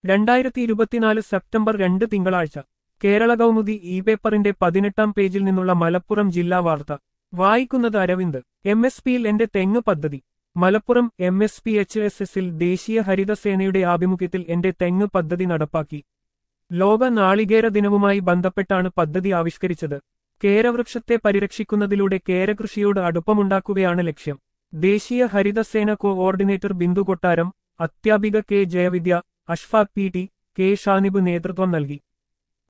രണ്ടായിരത്തി ഇരുപത്തിനാല് സെപ്റ്റംബർ രണ്ട് തിങ്കളാഴ്ച കേരള കൗമുദി ഇ പേപ്പറിന്റെ പതിനെട്ടാം പേജിൽ നിന്നുള്ള മലപ്പുറം ജില്ലാ വാർത്ത വായിക്കുന്നത് അരവിന്ദ് എം എസ് പിയിൽ എന്റെ തെങ്ങ് പദ്ധതി Malappuram M S P H S എസിൽ ദേശീയ ഹരിതസേനയുടെ ആഭിമുഖ്യത്തിൽ എന്റെ തെങ്ങ് പദ്ധതി നടപ്പാക്കി ലോക നാളികേര ദിനവുമായി ബന്ധപ്പെട്ടാണ് പദ്ധതി ആവിഷ്കരിച്ചത് കേരവൃക്ഷത്തെ പരിരക്ഷിക്കുന്നതിലൂടെ കേരകൃഷിയോട് അടുപ്പമുണ്ടാക്കുകയാണ് ലക്ഷ്യം ദേശീയ ഹരിതസേന കോഓർഡിനേറ്റർ ബിന്ദു കൊട്ടാരം അത്യാപിക K Jayavidya Ashfaq P T K Shanib നേതൃത്വം നൽകി